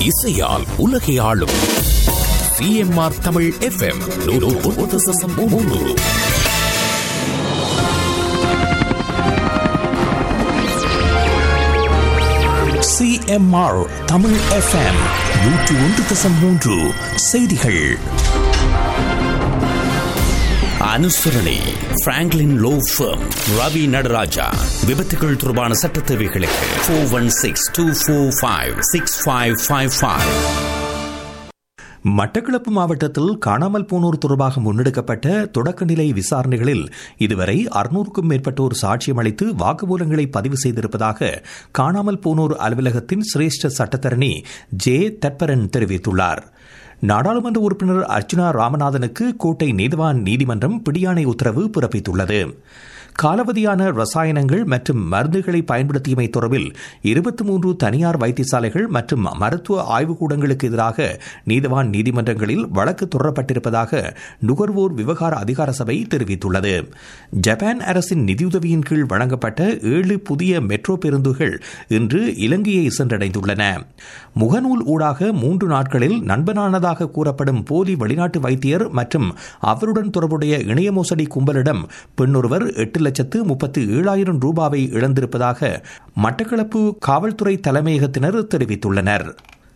இசையால் உலகை ஆளும் சிஎம்ஆர் தமிழ் எஃப்எம் மூன்று சிஎம்ஆர் தமிழ் எஃப்எம் நூற்று ஒன்று தசம் மூன்று செய்திகள் அனுசரணை Franklin law firm Ravi Nataraja விபத்துகள் தொடர்பான சட்ட தேவைகளுக்கு four one six two four five six five five five Batticaloa மாவட்டத்தில் காணாமல் போனோர் தொடர்பாக முன்னெடுக்கப்பட்ட தொடக்கநிலை விசாரணைகளில் இதுவரை அறுநூறுக்கும் மேற்பட்டோர் சாட்சியம் அளித்து வாக்குமூலங்களை பதிவு செய்திருப்பதாக காணாமல் போனோர் அலுவலகத்தின் சிரேஷ்ட சட்டத்தரணி ஜே தட்பரன் தெரிவித்துள்ளார் நாடாளுமன்ற உறுப்பினர் அர்ச்சுனா ராமநாதனுக்கு கோட்டை நீதிவான் நீதிமன்றம் பிடியாணை உத்தரவு பிறப்பித்துள்ளது காலவதியான ரசாயனங்கள் மற்றும் மருந்துகளை பயன்படுத்தியமை தொடர்பில் இருபத்தி மூன்று தனியார் வைத்தியசாலைகள் மற்றும் மருத்துவ ஆய்வுக்கூடங்களுக்கு எதிராக நீதவான் நீதிமன்றங்களில் வழக்கு தொடரப்பட்டிருப்பதாக நுகர்வோர் விவகார அதிகார சபை தெரிவித்துள்ளது ஜப்பான் அரசின் நிதியுதவியின் கீழ் வழங்கப்பட்ட ஏழு புதிய மெட்ரோ பேருந்துகள் இன்று இலங்கையை சென்றடைந்துள்ளன முகநூல் ஊடாக மூன்று நாட்களில் நண்பனானதாக கூறப்படும் போலி வெளிநாட்டு வைத்தியர் மற்றும் அவருடன் தொடர்புடைய இணைய மோசடி கும்பலிடம் பெண்ணொருவர் எட்டு லட்சத்து முப்பத்து ஏழாயிரம் ரூபாவை இழந்திருப்பதாக மட்டக்களப்பு காவல்துறை தலைமையகத்தினர் தெரிவித்துள்ளனர்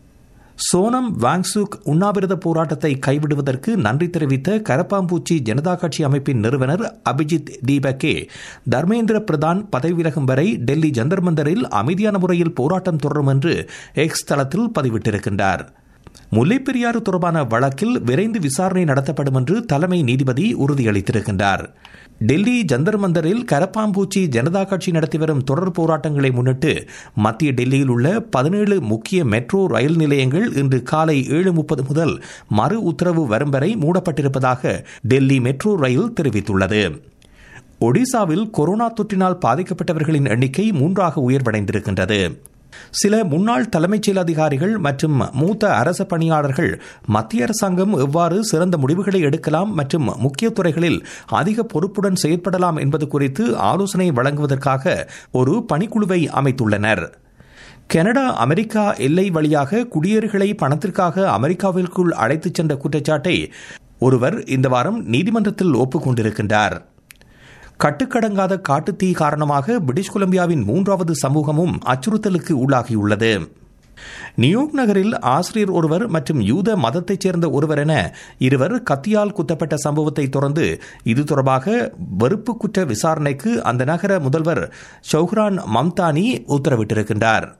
சோனம் வாங்சுக் உண்ணாவிரத போராட்டத்தை கைவிடுவதற்கு நன்றி தெரிவித்த கரப்பாம்பூச்சி ஜனதா கட்சி அமைப்பின் நிறுவனர் அபிஜித் தீபக்கே தர்மேந்திர பிரதான் பதவி விலகும் வரை டெல்லி ஜந்தர் மந்தரில் அமைதியான முறையில் போராட்டம் தொடரும் என்று எக்ஸ் தளத்தில் பதிவிட்டிருக்கின்றார் முல்லைப்பெரியாறு தொடர்பான வழக்கில் விரைந்து விசாரணை நடத்தப்படும் என்று தலைமை நீதிபதி உறுதியளித்திருக்கின்றார் டெல்லி ஜந்தர் மந்தரில் கரப்பாம்பூச்சி ஜனதா கட்சி நடத்தி வரும் தொடர் போராட்டங்களை முன்னிட்டு மத்திய டெல்லியில் உள்ள பதினேழு முக்கிய மெட்ரோ ரயில் நிலையங்கள் இன்று காலை ஏழு முப்பது முதல் மறு உத்தரவு வரும் வரை மூடப்பட்டிருப்பதாக டெல்லி மெட்ரோ ரயில் தெரிவித்துள்ளது ஒடிசாவில் கொரோனா தொற்றினால் பாதிக்கப்பட்டவர்களின் எண்ணிக்கை மூன்றாக உயர்வடைந்திருக்கின்றது சில முன்னாள் தலைமைச் செயல் அதிகாரிகள் மற்றும் மூத்த அரச பணியாளர்கள் மத்திய அரசாங்கம் எவ்வாறு சிறந்த முடிவுகளை எடுக்கலாம் மற்றும் முக்கிய துறைகளில் அதிக பொறுப்புடன் செயற்படலாம் என்பது குறித்து ஆலோசனை வழங்குவதற்காக ஒரு பணிக்குழுவை அமைத்துள்ளனர் கனடா அமெரிக்கா எல்லை வழியாக குடியேறிகளை பணத்திற்காக அமெரிக்காவிற்குள் அழைத்துச் சென்ற குற்றச்சாட்டை ஒருவர் இந்த வாரம் நீதிமன்றத்தில் ஒப்புக்கொண்டிருக்கின்றார் கட்டுக்கடங்காத காட்டுத்தீ காரணமாக பிரிட்டிஷ் கொலம்பியாவின் மூன்றாவது சமூகமும் அச்சுறுத்தலுக்கு உள்ளாகியுள்ளது நியூயார்க் நகரில் ஆசிரியர் ஒருவர் மற்றும் யூத மதத்தைச் சேர்ந்த ஒருவர் என இருவர் கத்தியால் குத்தப்பட்ட சம்பவத்தை தொடர்ந்து இது தொடர்பாக வெறுப்பு குற்ற விசாரணைக்கு அந்த நகர முதல்வர் ஷௌஹ்ரான் மம்தானி உத்தரவிட்டிருக்கின்றார்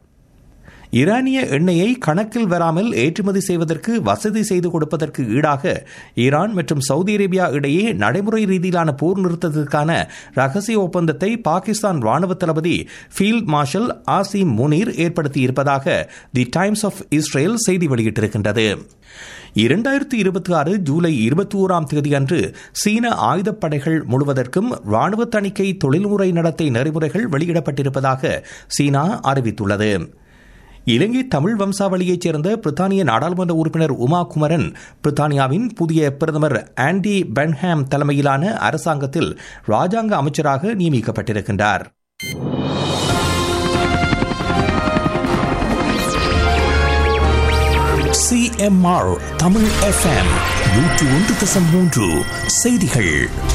ஈரானிய எண்ணெயை கணக்கில் வராமல் ஏற்றுமதி செய்வதற்கு வசதி செய்து கொடுப்பதற்கு ஈடாக ஈரான் மற்றும் சவுதி அரேபியா இடையே நடைமுறை ரீதியிலான போர் நிறுத்தத்திற்கான ரகசிய ஒப்பந்தத்தை பாகிஸ்தான் ராணுவ தளபதி ஃபீல்ட் மார்ஷல் ஆசிம் முனீர் ஏற்படுத்தியிருப்பதாக தி டைம்ஸ் ஆஃப் இஸ்ரேல் செய்தி வெளியிட்டிருக்கின்றது இரண்டாயிரத்தி இருபத்தி ஆறு ஜூலை இருபத்தி ஓராம் தேதி அன்று சீன ஆயுதப்படைகள் முழுவதற்கும் ராணுவ தணிக்கை தொழில்முறை நடத்தை நெறிமுறைகள் வெளியிடப்பட்டிருப்பதாக சீனா அறிவித்துள்ளது இலங்கை தமிழ் வம்சாவளியைச் சேர்ந்த பிரித்தானிய நாடாளுமன்ற உறுப்பினர் உமா குமரன் பிரித்தானியாவின் புதிய பிரதமர் ஆண்டி பென்ஹாம் தலைமையிலான அரசாங்கத்தில் ராஜாங்க அமைச்சராக நியமிக்கப்பட்டிருக்கின்றார் சிஎம்ஆர் தமிழ் எஃப்எம் நூற்று ஒன்று தசம் மூன்று செய்திகள்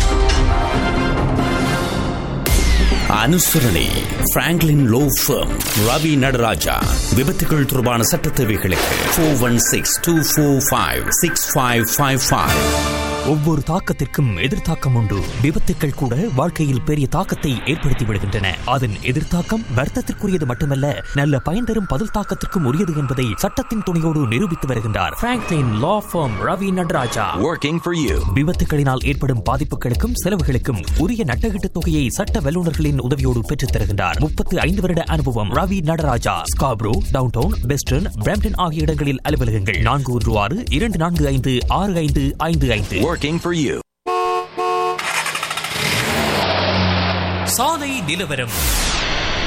அனுசரணை Franklin law firm Ravi Nataraja விபத்துகள் தொடர்பான சட்ட தேவைகளுக்கு four one six two four five six five five five ஒவ்வொரு தாக்கத்திற்கும் எதிர்த்தாக்கம் உண்டு விபத்துக்கள் கூட வாழ்க்கையில் பெரிய தாக்கத்தை ஏற்படுத்தி விடுகின்றன அதன் எதிர்த்தாக்கம் வர்த்தத்திற்குரியது மட்டுமல்ல நல்ல பயன் தரும் பதில் தாக்கத்திற்கும் உரியது என்பதை சட்டத்தின் துணையோடு நிரூபித்து வருகின்றார் Franklin law firm Ravi Nataraja Working for you. விபத்துகளினால் ஏற்படும் பாதிப்புகளுக்கும் செலவுகளுக்கும் உரிய நட்டகீட்டு தொகையை சட்ட வல்லுநர்களின் உதவியோடு பெற்றுத் தருகின்றார் முப்பத்து ஐந்து வருட அனுபவம் Ravi Nataraja Scarborough downtown western Brampton ஆகிய இடங்களில் அலுவலகங்கள் நான்கு ஒன்று ஆறு இரண்டு நான்கு ஐந்து ஆறு ஐந்து ஐந்து ஐந்து Working for you. சாலை நிலவரம்